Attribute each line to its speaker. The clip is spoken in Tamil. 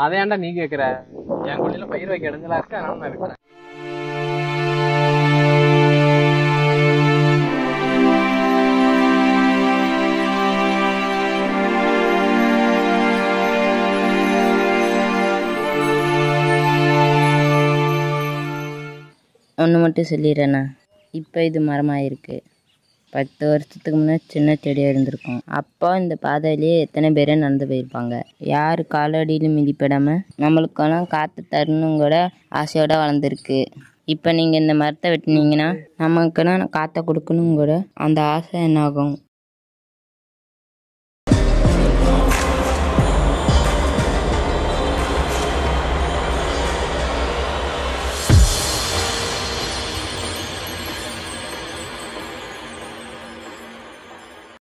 Speaker 1: அதை ஏன்டா நீ கேக்குற என் கொள்ளையில பயிர் வைக்க இடைஞ்சலா இருக்கு அதனால நான் இருக்கிறேன்
Speaker 2: ஒன்று மட்டும் சொல்லிடுறேண்ணா இப்போ இது மரமாக இருக்கு பத்து வருஷத்துக்கு முன்னாடி சின்ன செடியாக இருந்திருக்கும் அப்போ இந்த பாதையிலேயே எத்தனை பேர் நடந்து போயிருப்பாங்க யார் காலடியிலும் மிதிப்படாமல் நம்மளுக்கெல்லாம் காற்று தரணும் கூட ஆசையோட வளர்ந்துருக்கு இப்போ நீங்கள் இந்த மரத்தை வெட்டினீங்கன்னா நமக்குன்னா காற்றை கொடுக்கணும் கூட அந்த ஆசை என்ன ஆகும்